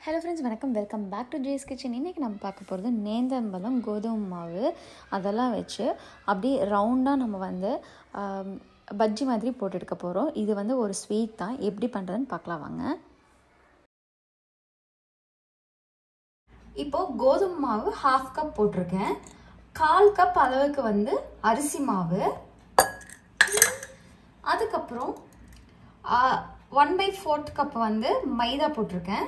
hello friends வணக்கம் welcome back to Jay's kitchen இன்றைக்கி நம்ம பார்க்க போகிறது நேந்தம்பழம் கோதுமை மாவு அதெல்லாம் வச்சு அப்படியே ரவுண்டாக நம்ம வந்து ஆம், பஜ்ஜி மாதிரி போட்டு எடுக்க போகிறோம் இது வந்து ஒரு ஸ்வீட் தான் எப்படி பண்ணுறதுன்னு பார்க்கலாம் வாங்க இப்போது கோதுமை மாவு ஹாஃப் கப் போட்டிருக்கேன் கால் கப் அளவுக்கு வந்து அரிசி மாவு அதுக்கப்புறம் ஒன் பை ஃபோர்த் கப் வந்து மைதா போட்டிருக்கேன்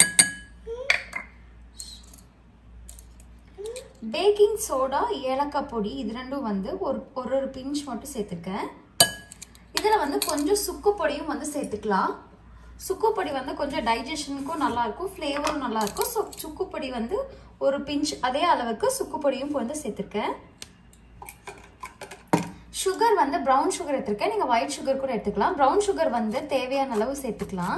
பேக்கிங் சோடா ஏலக்காய் பொடி இது ரெண்டும் வந்து ஒரு ஒரு ஒரு பிஞ்ச் மட்டும் சேர்த்துருக்கேன் இதில் வந்து கொஞ்சம் சுக்கு பொடியும் வந்து சேர்த்துக்கலாம் சுக்கு பொடி வந்து கொஞ்சம் டைஜஷனுக்கும் நல்லாயிருக்கும் ஃப்ளேவரும் நல்லாயிருக்கும் ஸோ சுக்கு பொடி வந்து ஒரு பிஞ்ச் அதே அளவுக்கு சுக்கு பொடியும் வந்து சேர்த்துருக்கேன் சுகர் வந்து ப்ரௌன் சுகர் எடுத்திருக்கேன் நீங்கள் ஒயிட் சுகர் கூட எடுத்துக்கலாம் ப்ரௌன் சுகர் வந்து தேவையான அளவு சேர்த்துக்கலாம்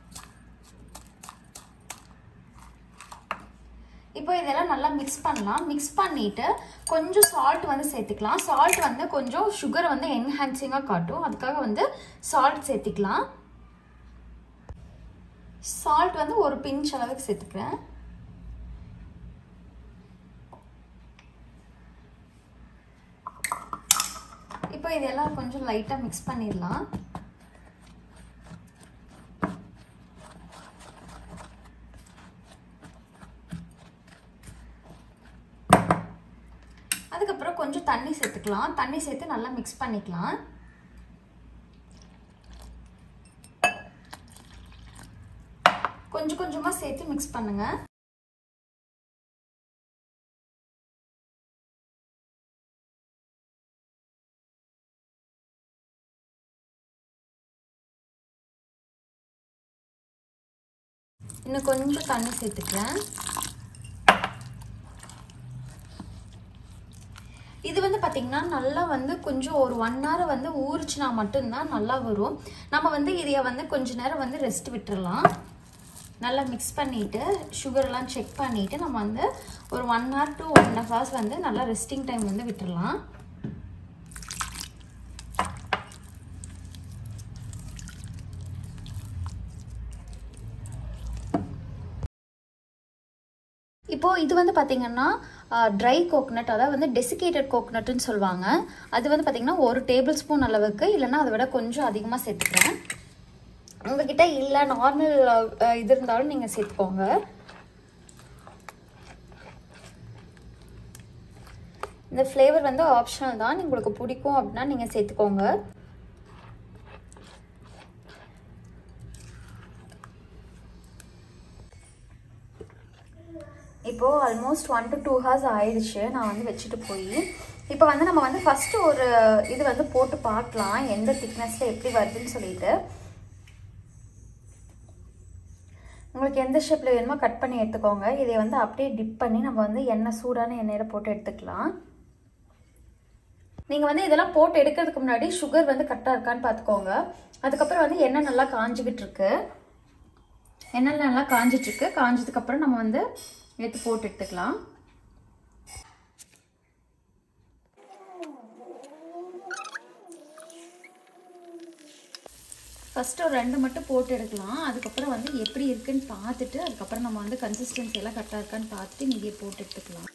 இப்போ இதெல்லாம் நல்லா மிக்ஸ் பண்ணலாம் மிக்ஸ் பண்ணிட்டு கொஞ்சம் சால்ட் வந்து சேர்த்துக்கலாம் சால்ட் வந்து கொஞ்சம் சுகர் வந்து என்ஹான்சிங்காக காட்டும் அதுக்காக வந்து சால்ட் சேர்த்துக்கலாம் சால்ட் வந்து ஒரு பிஞ்ச் அளவுக்கு சேர்த்துக்கிறேன் இப்போ இதெல்லாம் கொஞ்சம் லைட்டாக மிக்ஸ் பண்ணிடலாம் அதுக்கப்புறம் கொஞ்சம் தண்ணி சேர்த்துக்கலாம் தண்ணி சேர்த்து நல்லா மிக்ஸ் பண்ணிக்கலாம் கொஞ்சம் கொஞ்சமாக சேர்த்து மிக்ஸ் பண்ணுங்க இன்னும் கொஞ்சம் தண்ணி சேர்த்துக்கிறேன் இது வந்து பார்த்திங்கன்னா நல்லா வந்து கொஞ்சம் ஒரு ஒன் ஹவர் வந்து ஊறிச்சுனா மட்டும்தான் நல்லா வரும் நம்ம வந்து இதைய வந்து கொஞ்ச நேரம் வந்து ரெஸ்ட் விட்டுறலாம் நல்லா மிக்ஸ் பண்ணிவிட்டு சுகர்லாம் செக் பண்ணிவிட்டு நம்ம வந்து ஒரு one hour to one and hours வந்து நல்லா ரெஸ்டிங் டைம் வந்து விட்டுறலாம் இப்போது இது வந்து பார்த்திங்கன்னா ட்ரை கோகனட் அதாவது வந்து டெசிகேட்டட் கோகனட்னு சொல்லுவாங்க அது வந்து பார்த்திங்கன்னா ஒரு டேபிள் ஸ்பூன் அளவுக்கு இல்லைன்னா அதை விட கொஞ்சம் அதிகமாக சேர்த்துக்கிறேன் உங்ககிட்ட இல்லை நார்மல் இது இருந்தாலும் நீங்கள் சேர்த்துக்கோங்க இந்த ஃப்ளேவர் வந்து ஆப்ஷனல் தான் உங்களுக்கு பிடிக்கும் அப்படின்னா நீங்கள் சேர்த்துக்கோங்க இப்போது almost one to two hours ஆயிடுச்சு நான் வந்து வச்சுட்டு போய் இப்போ வந்து நம்ம வந்து ஃபஸ்ட்டு ஒரு இது வந்து போட்டு பார்க்கலாம் எந்த திக்னஸில் எப்படி வருதுன்னு சொல்லிட்டு உங்களுக்கு எந்த ஷேப்பில் வேணுமோ கட் பண்ணி எடுத்துக்கோங்க இதை வந்து அப்படியே டிப் பண்ணி நம்ம வந்து எண்ணெய் சூடான எண்ணெயில் போட்டு எடுத்துக்கலாம் நீங்கள் வந்து இதெல்லாம் போட்டு எடுக்கிறதுக்கு முன்னாடி சுகர் வந்து கரெக்டாக இருக்கான்னு பார்த்துக்கோங்க அதுக்கப்புறம் வந்து எண்ணெய் நல்லா காஞ்சிக்கிட்டு இருக்கு எண்ணெய் நல்லா காஞ்சிட்ருக்கு காஞ்சதுக்கப்புறம் நம்ம வந்து எடுத்து போட்டு எடுத்துக்கலாம் ஃபஸ்ட்டு ஒரு ரெண்டு மட்டும் போட்டு எடுக்கலாம் அதுக்கப்புறம் வந்து எப்படி இருக்குன்னு பார்த்துட்டு அதுக்கப்புறம் நம்ம வந்து கன்சிஸ்டன்சி எல்லாம் கரெக்டாக இருக்கான்னு பார்த்துட்டு மீதியை போட்டு எடுத்துக்கலாம்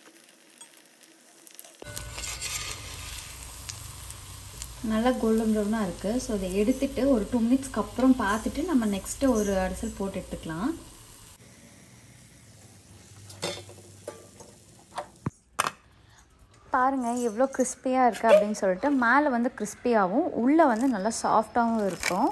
நல்லா கோல்டன் ப்ரௌனாக இருக்குது ஸோ அதை எடுத்துட்டு ஒரு டூ மினிட்ஸ்க்கு அப்புறம் பார்த்துட்டு நம்ம நெக்ஸ்ட்டு ஒரு அரிசல் போட்டு எடுத்துக்கலாம் பாருங்கள் எவ்வளோ கிறிஸ்பியாக இருக்குது அப்படின்னு சொல்லிட்டு மேலே வந்து கிறிஸ்பியாகவும் உள்ளே வந்து நல்லா சாஃப்டாகவும் இருக்கும்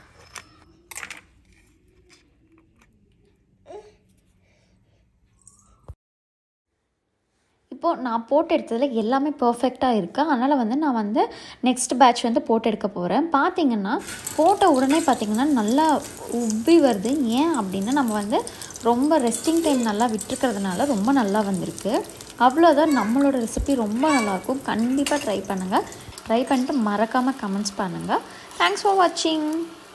இப்போது நான் போட்டு எடுத்ததில் எல்லாமே பர்ஃபெக்டாக இருக்குது அதனால் வந்து நான் வந்து நெக்ஸ்ட் பேட்ச் வந்து போட்டு எடுக்க போகிறேன் பார்த்தீங்கன்னா போட்ட உடனே பார்த்திங்கன்னா நல்லா உப்பி வருது ஏன் அப்படின்னா நம்ம வந்து ரொம்ப ரெஸ்டிங் டைம் நல்லா விட்டுருக்கிறதுனால ரொம்ப நல்லா வந்திருக்கு அவ்வளோதான் நம்மளோட ரெசிபி ரொம்ப நல்லாயிருக்கும் கண்டிப்பாக ட்ரை பண்ணுங்கள் ட்ரை பண்ணிட்டு மறக்காமல் கமெண்ட்ஸ் பண்ணுங்கள் தேங்க்ஸ் ஃபார் வாட்சிங்